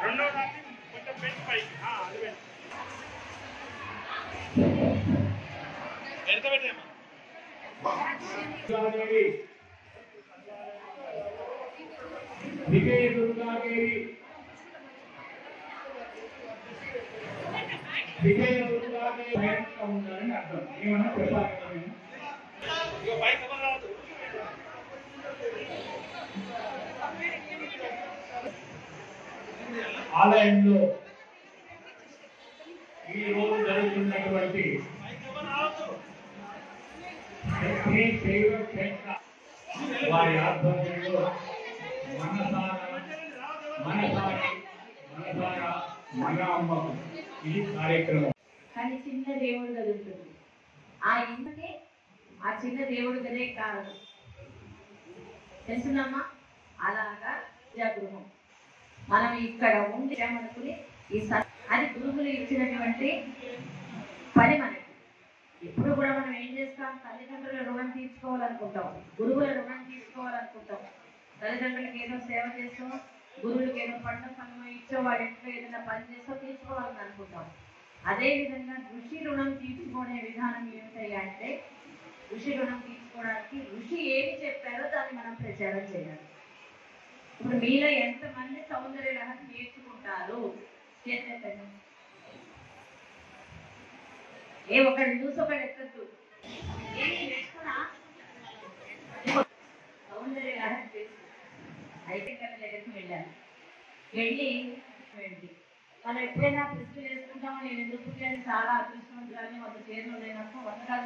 రెండో దాన్ని కొంచెం పెంచి పైకి ఆ, అది పెంచి ఎంత పెట్టామా దుర్గాదేవి విజయ దుర్గాదేవి విజయ దుర్గాదేవి భయంగా ఉండాలని అర్థం ఏమన్నా చెప్పాలి కదా నేను? ఇక పైకి ఎవరు రాదు ఆలయంలో ఈ రోజు జరుగుతున్నటువంటి పైకి ఎవరు రావద్దు శక్తి శైవ క్షేత్ర వారి ఆధ్వర్యంలో మనసార మనసార మనసార మన అమ్మకు ఈ కార్యక్రమం కానీ చిన్న దేవుడు గది ఉంటుంది ఆ ఇంటికి ఆ చిన్న దేవుడు గదే కారణం తెలుసునమ్మా అలాగా విద్యాగృహం మనం ఇక్కడ ఉండి అనుకుని ఈ స- అది గురువులు ఇచ్చినటువంటి పని మనకి ఎప్పుడు కూడా మనం ఏం చేస్తాం తల్లిదండ్రుల రుణం తీర్చుకోవాలనుకుంటాం గురువుల రుణం తీర్చుకోవాలనుకుంటాం తల్లిదండ్రులకి ఏదో సేవ చేస్తూ గురువులకి ఏదో పండుగ సమయం ఇచ్చో వాళ్ళ ఇంట్లో ఏదైనా పని చేస్తూ తీర్చుకోవాలని అనుకుంటాం అదే విధంగా ఋషి రుణం తీర్చుకునే విధానం ఏమిటయ్యా అంటే ఋషి రుణం తీర్చుకోవడానికి ఋషి ఏమి చెప్పారో దాన్ని మనం ప్రచారం చేయాలి ఇప్పుడు మీలో ఎంతమంది సౌందర్య రహస్యం నేర్చుకుంటారు చేసేటండి ఏ ఒకళ్ళు చూసి ఒకళ్ళు ఎత్తద్దు ఏమి నేర్చుకున్నా సౌందర్య రహస్యం తెలుసు అయితే గారి దగ్గరికి వెళ్ళాను వెళ్ళి వెళ్ళి మనం ఎప్పుడైనా ప్రశ్నలు వేసుకుంటామో నేను ఎందుకు పుట్టాను చాలా అదృష్టవంతురాలని వంద పేర్లు లేనప్పుడు వంద కాదు